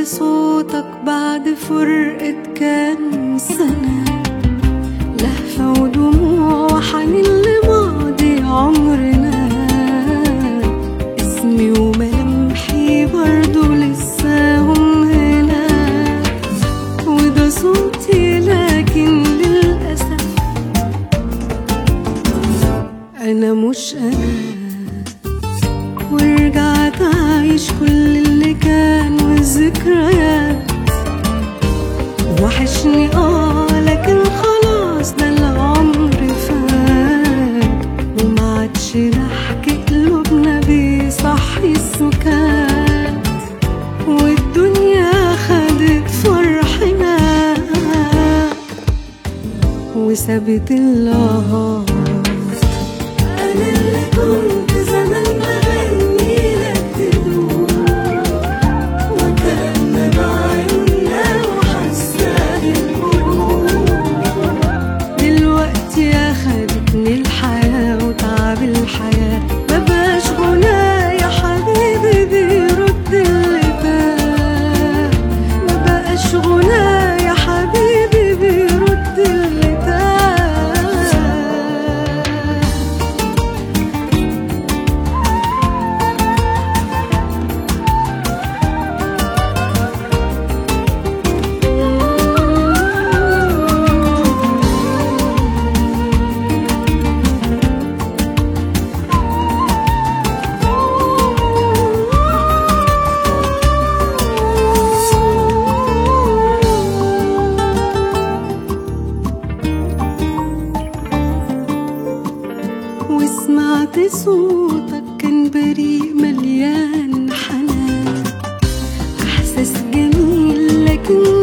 صوتك بعد فرقة كام سنة لهفة ودموع وحنين لماضي عمرنا اسمي وملامحي برضو لسه هم هنا وده صوتي لكن للأسف أنا مش أنا ورجعت أعيش كل اللي كان والذكريات وحشني اه لكن خلاص ده العمر فات وما عادش نحكي قلوبنا بيصحي السكات والدنيا خدت فرحنا وسابت اللهار أنا اللي كنت زمان بغني لك تدوم وكان بعيوننا وحاسة بالقلوب دلوقتي أخدتني الحياة وتعب الحياة مبقاش غنى يا حبيبي بيرد اللي تاه مبقاش غنى يا حبيبي بيرد اللي تاه وسمعت صوتك كان بريء مليان حنان احساس جميل لكن